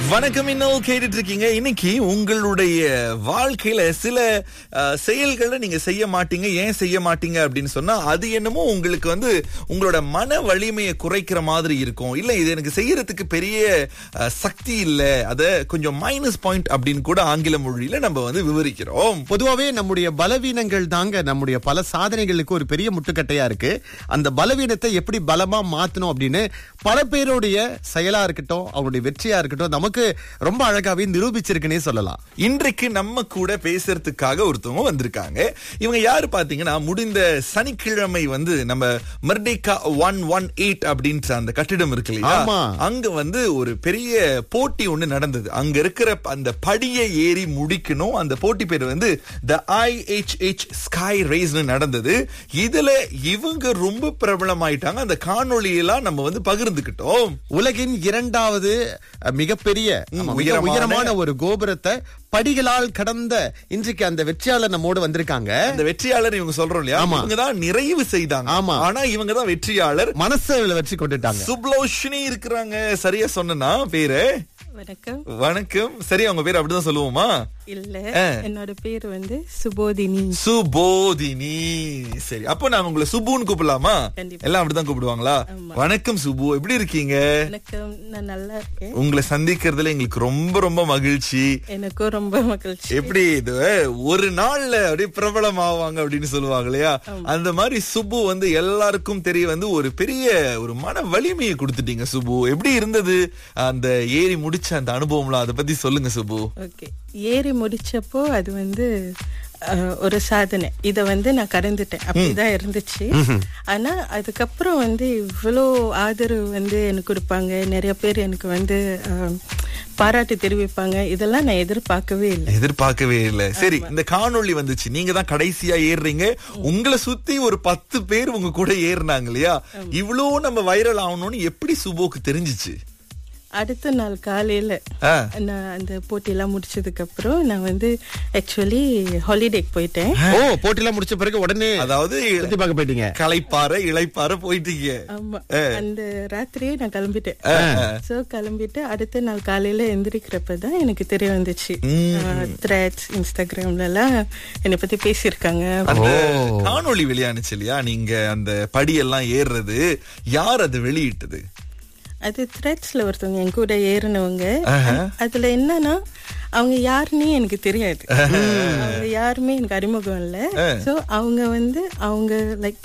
வணக்கம் இன்னும் கேட்டுட்டு இருக்கீங்க இன்னைக்கு உங்களுடைய வாழ்க்கையில சில அஹ், செயல்களை நீங்க செய்ய மாட்டீங்க ஏன் செய்ய மாட்டீங்க அப்படின்னு சொன்னா அது என்னமோ உங்களுக்கு வந்து உங்களோட மன வலிமையை குறைக்கிற மாதிரி இருக்கும் இல்ல இது எனக்கு செய்யறதுக்கு பெரிய அஹ், சக்தி இல்ல அத கொஞ்சம் மைனஸ் பாயிண்ட் அப்படின்னு கூட ஆங்கில மொழியில நம்ம வந்து விவரிக்கிறோம் பொதுவாவே நம்முடைய பலவீனங்கள் தாங்க நம்முடைய பல சாதனைகளுக்கு ஒரு பெரிய முட்டுக்கட்டையா இருக்கு அந்த பலவீனத்தை எப்படி பலமா மாத்தணும் அப்படின்னு பல பேருடைய செயலா இருக்கட்டும் அவங்களுடைய வெற்றியா இருக்கட்டும் நமக்கு ரொம்ப அழகாவே நிரூபிச்சிருக்குன்னே சொல்லலாம் இன்றைக்கு நம்ம கூட பேசுறதுக்காக ஒருத்தவங்க வந்திருக்காங்க இவங்க யாரு பாத்தீங்கன்னா முடிந்த சனிக்கிழமை வந்து நம்ம மர்டேக்கா ஒன் ஒன் எயிட் அப்படின்ற அந்த கட்டிடம் இருக்கு இல்லையா ஆமா. அங்க வந்து ஒரு பெரிய போட்டி ஒண்ணு நடந்தது அங்க இருக்கிற அந்த படியை ஏறி முடிக்கணும் அந்த போட்டி பேர் வந்து த ஐஹெச்ஹெச் ஸ்கை ரேஸ்னு நடந்தது இதுல இவங்க ரொம்ப பிரபலமாயிட்டாங்க அந்த காணொளியெல்லாம் நம்ம வந்து பகிர்ந்துக்கிட்டோம் உலகின் இரண்டாவது அஹ், மிகப்பெரிய ஆமா, மிக உயரமான- உயரமான ஒரு கோபுரத்தை படிகளால் கடந்த இன்றைக்கு அந்த வெற்றியாளர் நம்மோடு வந்திருக்காங்க அந்த வெற்றியாளர் இவங்க சொல்றோம் இல்லையா ஆமா. இவங்க தான் நிறைவு செய்தாங்க ஆமா. ஆனா இவங்க தான் வெற்றியாளர் மனசுல வச்சு கொண்டுட்டாங்க சுப்லோஷினி இருக்கிறாங்க சரியா சொன்னா பேரு வணக்கம் வணக்கம் சரி அவங்க பேர் அப்படிதான் சொல்லுவோமா இல்ல ஆ. என்னோட பேர் வந்து சுபோதினி சுபோதினி சரி அப்போ நாங்க உங்களை சுபுன்னு கூப்பிடலாமா கண்டிப்பா. எல்லாம் அப்படிதான் கூப்பிடுவாங்களா ஆமா. வணக்கம் சுபு எப்படி இருக்கீங்க வணக்கம் நான் நல்லா இருக்கேன் உங்களை சந்திக்கிறதுல எங்களுக்கு ரொம்ப ரொம்ப மகிழ்ச்சி எனக்கும் ரொம்ப மகிழ்ச்சி எப்படி இது ஒரு நாள்ல அப்படியே பிரபலம் ஆவாங்க அப்படின்னு சொல்லுவாங்க இல்லையா அந்த மாதிரி சுபு வந்து எல்லாருக்கும் தெரிய வந்து ஒரு பெரிய ஒரு மன வலிமையை கொடுத்துட்டீங்க சுபு எப்படி இருந்தது அந்த ஏறி முடிச்ச அந்த அனுபவம்லாம் அதை பத்தி சொல்லுங்க சுபு ஓகே ஏறி முடிச்சப்போ அது வந்து அஹ், ஒரு சாதனை இத வந்து நான் கடந்துட்டேன் அப்படிதான் இருந்துச்சு ஆனா அதுக்கப்புறம் வந்து இவ்வளோ ஆதரவு வந்து எனக்கு கொடுப்பாங்க நிறைய பேர் எனக்கு வந்து அஹ், பாராட்டு தெரிவிப்பாங்க இதெல்லாம் நான் எதிர்பார்க்கவே இல்லை எதிர்பார்க்கவே இல்ல சரி இந்த காணொளி வந்துச்சு நீங்க தான் கடைசியா ஏறுறீங்க உங்களை சுத்தி ஒரு பத்து பேர் உங்க கூட ஏறினாங்க இல்லையா இவ்வளோ நம்ம வைரல் ஆகணும்னு எப்படி சுபுக்கு தெரிஞ்சுச்சு அடுத்த நாள் காலையில ஆ. நான் அந்த போட்டியெல்லாம் முடிச்சதுக்கு அப்புறம் நான் வந்து ஆக்சுவலி ஹாலிடேக்கு போயிட்டேன் ஓ போட்டிலாம் முடிச்ச பிறகு உடனே அதாவது சுத்தி பார்க்க போயிட்டீங்க களைப்பாற இளைப்பாற போயிட்டீங்க ஆமா அந்த ராத்திரியே நான் கிளம்பிட்டேன் சோ கிளம்பிட்டு அடுத்த நாள் காலையில எந்திரிக்கிறப்ப தான் எனக்கு தெரிய வந்துச்சு த்ரெட்ஸ் இன்ஸ்டாகிராம்ல எல்லாம் என்னை பத்தி பேசியிருக்காங்க அந்த காணொளி வெளியானுச்சு இல்லையா நீங்க அந்த படியெல்லாம் ஏறுறது யார் அது வெளியிட்டது அது த்ரெட்ஸ்ல ஒருத்தவங்க என் கூட ஏறினவங்க அதுல என்னன்னா அவங்க யாருன்னே எனக்கு தெரியாது அவங்க யாருமே எனக்கு அறிமுகம் இல்ல சோ அவங்க வந்து அவங்க லைக்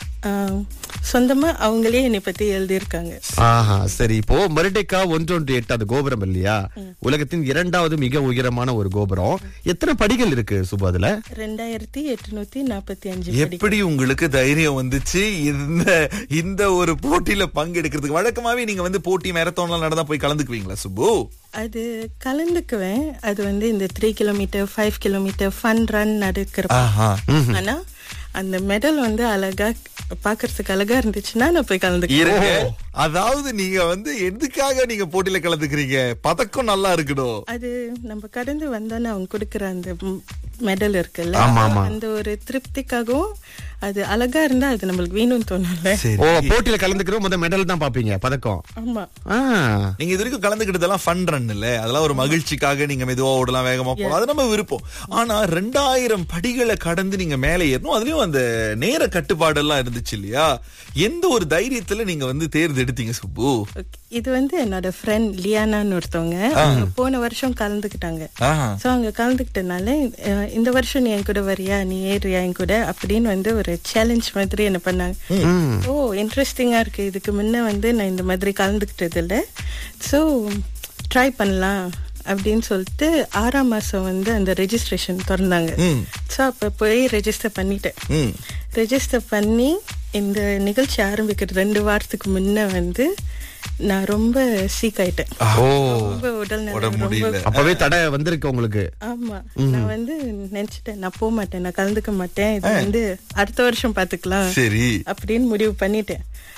சொந்தமா அவங்களே என்னை பத்தி எழுதியிருக்காங்க ஆஹா சரி இப்போ மருடேக்கா ஒன்றொன்று எட்டு அது கோபுரம் இல்லையா உலகத்தின் இரண்டாவது மிக உயரமான ஒரு கோபுரம் எத்தனை படிகள் இருக்கு சுபு அதுல ரெண்டாயிரத்தி எட்நூத்தி நாற்பத்தி அஞ்சு படி எப்படி உங்களுக்கு தைரியம் வந்துச்சு இந்த இந்த ஒரு போட்டியில பங்கெடுக்கிறதுக்கு வழக்கமாவே நீங்க வந்து போட்டி மேரத்தான்லாம் நடந்தா போய் கலந்துக்குவீங்களா சுப்பு அது கலந்துக்குவேன் அது வந்து இந்த three kilometre five kilometre fun run நடக்கிற ஆஹா ஆனா அந்த மெடல் வந்து அழகா பாக்குறதுக்கு அழகா இருந்துச்சுன்னா நான் போய் கலந்துக்குவேன் இருங்க அதாவது நீங்க வந்து எதுக்காக நீங்க போட்டியில கலந்துக்கிறீங்க பதக்கம் நல்லா இருக்கணும் அது நம்ம கடந்து வந்தோன்னு அவங்க கொடுக்குற அந்த மெடல் இருக்குல்ல ஆமா, ஆமா. அந்த ஒரு திருப்திக்காகவும் அது அழகா இருந்தா அது நம்மளுக்கு வேணும்னு தோணும்ல சரி ஓ போட்டியில கலந்துக்கிறோம் முத மெடல் தான் பாப்பீங்க பதக்கம் ஆமா ஆ. நீங்க இது வரைக்கும் கலந்துக்கிட்டதெல்லாம் ஃபன் ரன் இல்ல அதெல்லாம் ஒரு மகிழ்ச்சிக்காக நீங்க மெதுவா ஓடலாம் வேகமா போகலாம் அது நம்ம விருப்பம் ஆனா ரெண்டாயிரம் படிகளை கடந்து நீங்க மேலே ஏறணும் அதுலயும் அந்த நேர கட்டுப்பாடு எல்லாம் இருந்துச்சு இல்லையா எந்த ஒரு தைரியத்துல நீங்க வந்து தேர்ந்தெடுத்தீங்க சுப்பு Okay. இது வந்து என்னோட ஃப்ரெண்ட் லியானான்னு ஒருத்தவங்க அவங்க போன வருஷம் கலந்துக்கிட்டாங்க ஆஹா. சோ அவங்க கலந்துக்கிட்டனால அஹ், இந்த வருஷம் நீ என் கூட வரியா நீ ஏறியா என் கூட அப்படின்னு வந்து ஒரு சேலஞ்ச் மாதிரி என்ன பண்ணாங்க ஓ இன்ட்ரெஸ்டிங்கா இருக்கு இதுக்கு முன்ன வந்து நான் இந்த மாதிரி கலந்துக்கிட்டது இல்ல சோ ட்ரை பண்ணலாம் அப்படின்னு சொல்லிட்டு ஆறாம் மாசம் வந்து அந்த ரெஜிஸ்ட்ரேஷன் திறந்தாங்க சோ அப்ப போய் ரெஜிஸ்டர் பண்ணிட்டேன் ம். ரெஜிஸ்டர் பண்ணி இந்த நிகழ்ச்சி ஆரம்பிக்கிற ரெண்டு வாரத்துக்கு முன்ன வந்து நான் ரொம்ப சீக் ஆயிட்டேன் ஓ ரொம்ப உடல் உடம்பு நலம் ரொம்ப முடியல அப்பவே தடை வந்திருக்கு உங்களுக்கு ஆமா நான் வந்து நினைச்சிட்டேன் நான் போக மாட்டேன் நான் கலந்துக்க மாட்டேன் இது வந்து அடுத்த வருஷம் பாத்துக்கலாம் சரி அப்படின்னு முடிவு பண்ணிட்டேன்